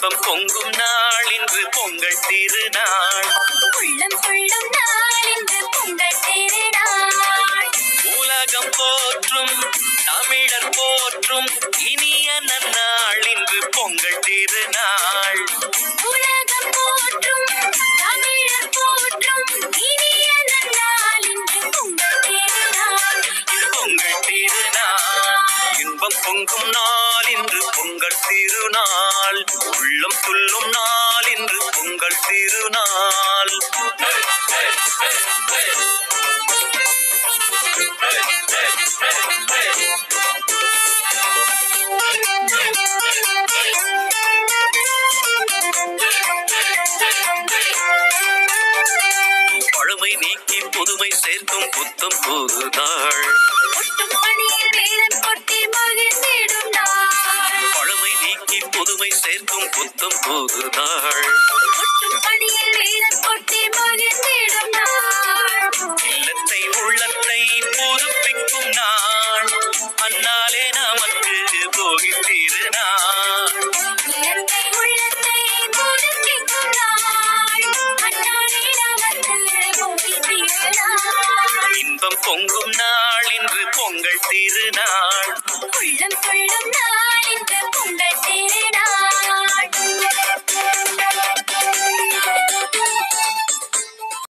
இன்பம் பொங்கும் நாள் இன்று பொங்கல் திருநாள் உள்ளம் கொள்ளும் நாள் இன்று பொங்கல் திருநாள் உலகம் போற்றும் தமிழர் போற்றும் இனிய நன்னாள் இன்று பொங்கல் திருநாள் உலகம் போற்றும் தமிழர் போற்றும் இனிய நன்னாள் இன்று பொங்கல் திருநாள் இது பொங்கல் திருநாள் இன்பம் பொங்கும் நாள் இன்று பொங்கல் திருநாள் உள்ளம் துள்ளும் நாள் இன்று பொங்கல் திருநாள் பழமை நீக்கி புதுமை சேர்க்கும் புத்தம் புது நாள் ஒட்டும் பணியில் வேலன் கொட்டி மகிழ்ந்திடும் நாள் பழமை நீக்கி புதுமை சேர்க்கும் புத்தம் புது நாள் ஒட்டும் பணியில் வேலன் கொட்டி மகிழ்ந்திடும் நாள் இல்லத்தை உள்ளத்தை புதுப்பிக்கும் நாள் அந்நாளே நமக்கு போகி திருநாள் உள்ளத்தை உள்ளத்தை புதுப்பிக்கும் நாள் அந்நாளே நமக்கு போகி திருநாள் இன்பம் பொங்கும் நாள் இன்று பொங்கல் திருநாள் உள்ளம் கொள்ளும்